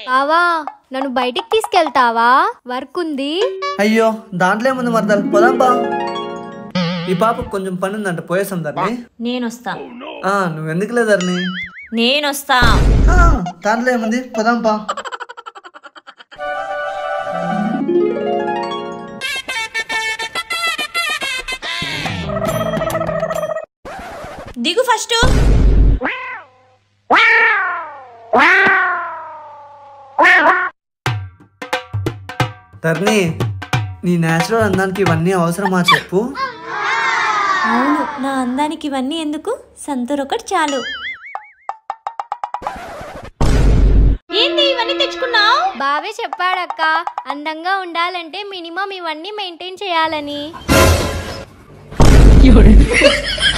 బావా నన్ను బయటికి తీసుకెళ్తావా వర్క్ ఉంది అయ్యో దాంట్లో ఏముంది మరదలు పోదాం బా ఈ పాపకు కొంచెం పని ఉందంట పోయేసాం ధరణి నేనొస్తా ఆ, నువ్వెందుకు లేదు ధరణి నేనొస్తా ఆ, దాంట్లో ఏముంది పోదాం పా దిగు ఫస్ట్ ధరణి నీ నేచురల్ అందానికి ఇవన్నీ అవసరమా చెప్పు అవును నా అందానికి ఇవన్నీ ఎందుకు సంతూర్ ఒకటి చాలు ఏంటి ఇవన్నీ తెచ్చుకున్నావు బావే చెప్పాడక్క అందంగా ఉండాలంటే మినిమం ఇవన్నీ మెయింటైన్ చేయాలని